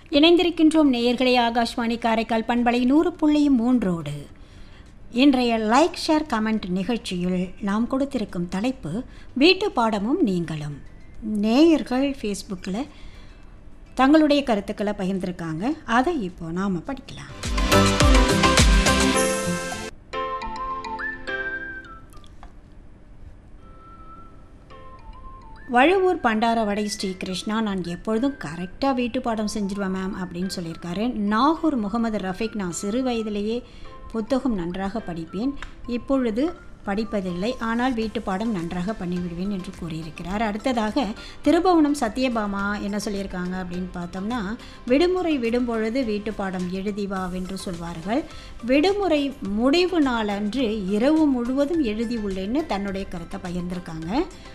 இணைந்திருக்கின்றோம் நேயர்களே ஆகாஷ்வாணி காரைக்கால் பண்பலை நூறு புள்ளி மூன்றோடு இன்றைய லைக் ஷேர் கமெண்ட் நிகழ்ச்சியில் நாம் கொடுத்திருக்கும் தலைப்பு வீட்டு பாடமும் நீங்களும் நேயர்கள் ஃபேஸ்புக்கில் தங்களுடைய கருத்துக்களை பகிர்ந்திருக்காங்க அதை இப்போ நாம் படிக்கலாம் வழுவூர் பண்டாரவடை ஸ்ரீ கிருஷ்ணா நான் எப்பொழுதும் கரெக்டாக வீட்டு பாடம் செஞ்சிருவேன் மேம் அப்படின்னு சொல்லியிருக்காரு நாகூர் முகமது ரஃபிக் நான் சிறு வயதிலேயே புத்தகம் நன்றாக படிப்பேன் இப்பொழுது படிப்பதில்லை ஆனால் வீட்டு பாடம் நன்றாக பண்ணிவிடுவேன் என்று கூறியிருக்கிறார் அடுத்ததாக திருபுவனம் சத்யபாமா என்ன சொல்லியிருக்காங்க அப்படின்னு பார்த்தோம்னா விடுமுறை விடும் பொழுது வீட்டு பாடம் எழுதி வா என்று சொல்வார்கள் விடுமுறை முடிவு நாளன்று இரவு முழுவதும் எழுதி உள்ளேன்னு தன்னுடைய கருத்தை பகிர்ந்திருக்காங்க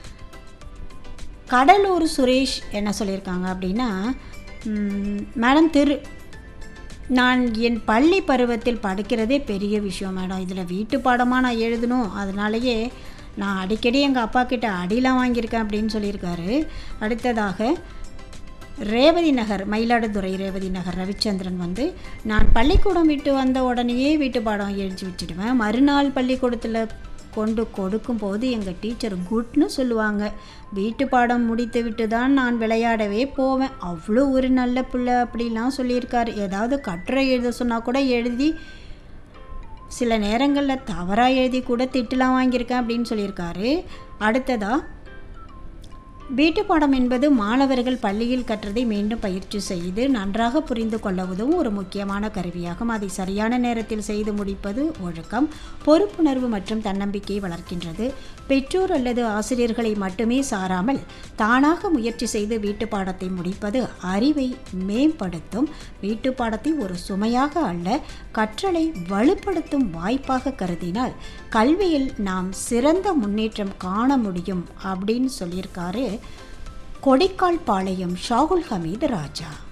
கடலூர் சுரேஷ் என்ன சொல்லியிருக்காங்க அப்படின்னா ம், மேடம் திரு நான் என் பள்ளி பருவத்தில் படிக்கிறதே பெரிய விஷயம் மேடம் இதில் வீட்டு பாடமாக நான் எழுதணும் அதனாலேயே நான் அடிக்கடி எங்கள் அப்பா கிட்ட அடிலாம் வாங்கியிருக்கேன் அப்படின்னு சொல்லியிருக்காரு அடுத்ததாக ரேவதி நகர் மயிலாடுதுறை ரேவதி நகர் ரவிச்சந்திரன் வந்து நான் பள்ளிக்கூடம் விட்டு வந்த உடனேயே வீட்டு பாடம் எழுதி வச்சுடுவேன் மறுநாள் பள்ளிக்கூடத்தில் கொண்டு கொடுக்கும்போது எங்கள் டீச்சர் குட்னு சொல்லுவாங்க வீட்டு பாடம் முடித்து விட்டு தான் நான் விளையாடவே போவேன் அவ்வளோ ஒரு நல்ல பிள்ளை அப்படிலாம் சொல்லியிருக்காரு ஏதாவது கட்டுரை எழுத சொன்னால் கூட எழுதி சில நேரங்களில் தவறாக எழுதி கூட திட்டுலாம் வாங்கியிருக்கேன் அப்படின்னு சொல்லியிருக்காரு அடுத்ததாக வீட்டு பாடம் என்பது மாணவர்கள் பள்ளியில் கற்றதை மீண்டும் பயிற்சி செய்து நன்றாக புரிந்து கொள்ள உதவும் ஒரு முக்கியமான கருவியாகும் அதை சரியான நேரத்தில் செய்து முடிப்பது ஒழுக்கம் பொறுப்புணர்வு மற்றும் தன்னம்பிக்கையை வளர்க்கின்றது பெற்றோர் அல்லது ஆசிரியர்களை மட்டுமே சாராமல் தானாக முயற்சி செய்து வீட்டு பாடத்தை முடிப்பது அறிவை மேம்படுத்தும் வீட்டு பாடத்தை ஒரு சுமையாக அல்ல கற்றலை வலுப்படுத்தும் வாய்ப்பாக கருதினால் கல்வியில் நாம் சிறந்த முன்னேற்றம் காண முடியும் அப்படின்னு சொல்லியிருக்காரு கொடைக்கால் பாளையம் ஷாகுல் ஹமீது ராஜா